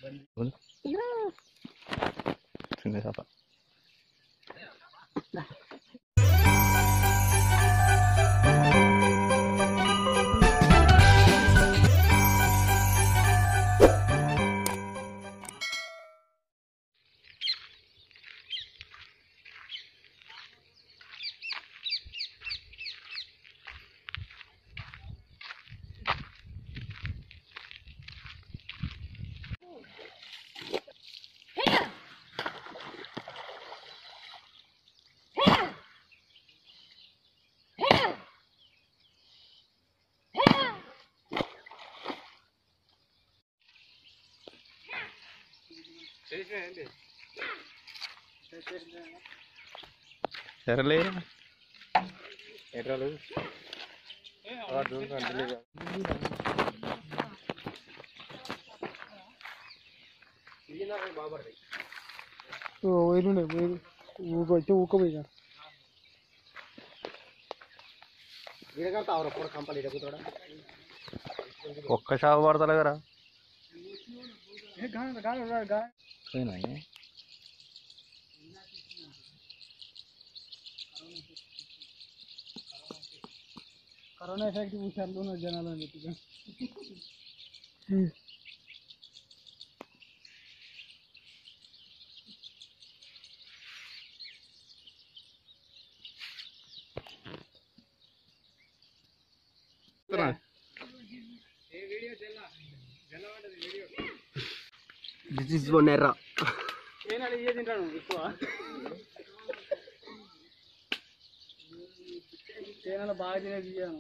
చిన్న చేప ఎర్రలే ఎర్రలు పోయినుండే పోయి ఊక వచ్చి ఊకపోయి ఒక్క చేప పడతలే కదా కరోనా ఎఫెక్ట్ చూసారు ఉన్న జనాలు అని చెప్పి దిస్ ఇస్ వన్ ఎర్ర నేను ఇయ్యే తింటాను ఎక్కువ తేనెలో బాగా తినేది ఇయ్యాను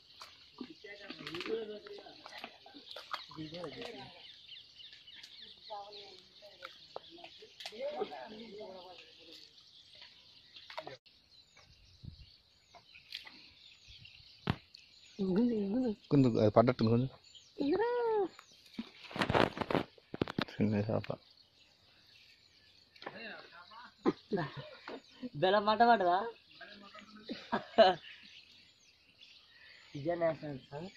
కొంచెం అది పడ్డట్టుంది కొంచెం చిన్న చేప బెల్ల మాట పడదా ఇదే నేషనల్ సార్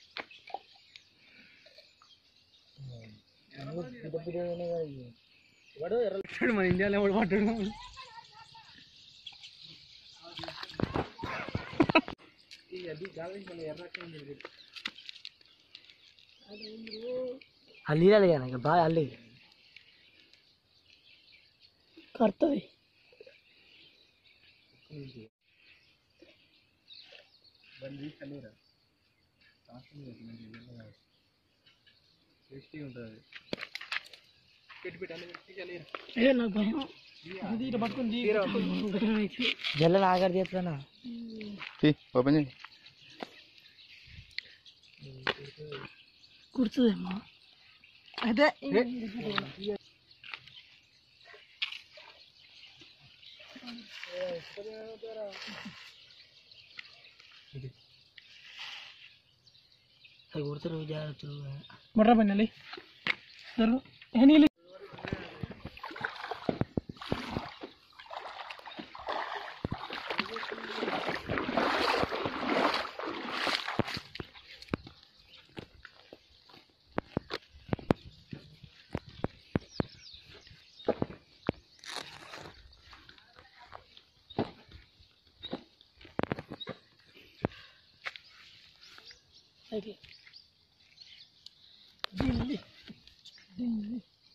వాడు ఎర్ర మన ఇండియాలో ఎవడు పట్టాడు అల్లి కానీ బాగా అల్లి కర్తది ఏ నాకు భయం అది ఇట్లా పట్టుకొని జల్ల ఆగర్ చేస్తున్నా తీ, ఓపెన్ చేయి కుడుతుందేమో అయితే అది కుడుతారు జాగ్రత్త మొట్ట పని జరుగు ఏ నీళ్ళు అయితే ఢిల్లీ ఢిల్లీ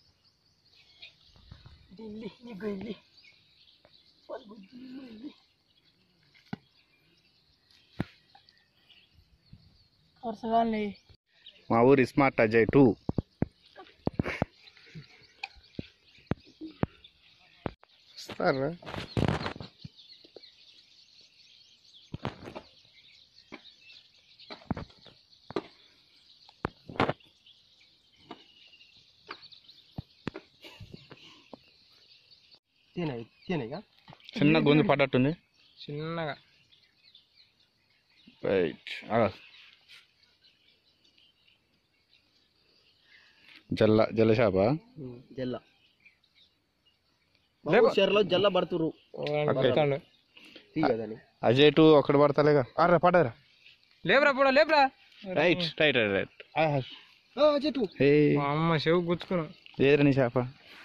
ఢిల్లీ నీకు ఢిల్లీ పలుకు ఢిల్లీ వరుసగానే మా ఊరి స్మార్ట్ అజయ్ టూ వస్తారా తినే తినేగా చిన్న గొంతు పడ్డట్టుంది చిన్నగా రైట్ జల్ల జల్ల చేప జల్ల చెరలో జల్ల పడుతురు ఓకే. తీయదని అజయ్ టూ ఒక్కడ పడతలేగా అరే పడరా లేపురా కూడా లేపురా రైట్ రైట్ రైట్ రైట్ చెట్టు హే మా అమ్మ చెవు గుచ్చుకున్నా ఏదిరా నీ చేప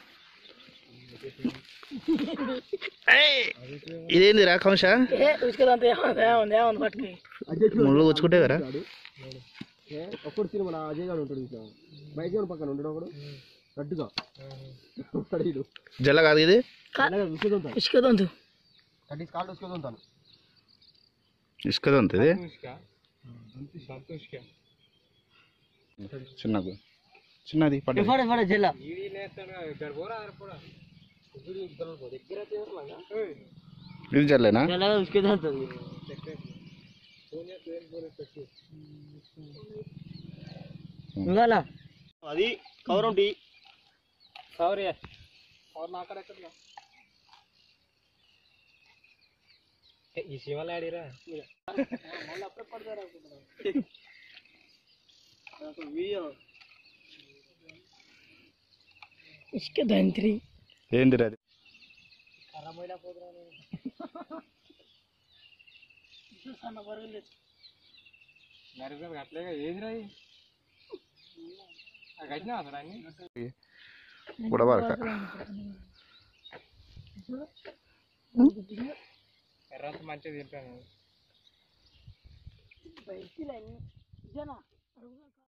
ఇదేంది రా కంశ ఏ ఉసుకదంతా ఏముంది ఏముంది ఏముంది పట్టుకుని ముళ్ళు వచ్చుకుంటే కదా ఒక్కడు సినిమా అజయ్ గారు ఉంటాడు ఇట్లా బైక్ గారు పక్కన ఉంటాడు ఒకడు గట్టిగా ఉంటాడు వీడు. జల్ల కాదు ఇది అలాగే విసుగుతుంటాడు ఉసుకదంతు కట్టి కాళ్ళు విసుగుతుంటాను ఇసుకది ఉంటుంది చిన్నది చిన్నది పడ్డ జిల్లా ఇది జల్లేనా జల్లగా విసుగుతుంటుంది ఇవాళ అది కౌరం టీ కౌరే ఈ శివాలు ఆడిరా ఇసుక దంత్రి ఏంది అది బుడబడక మంచిగా తింటాను బయటికి జన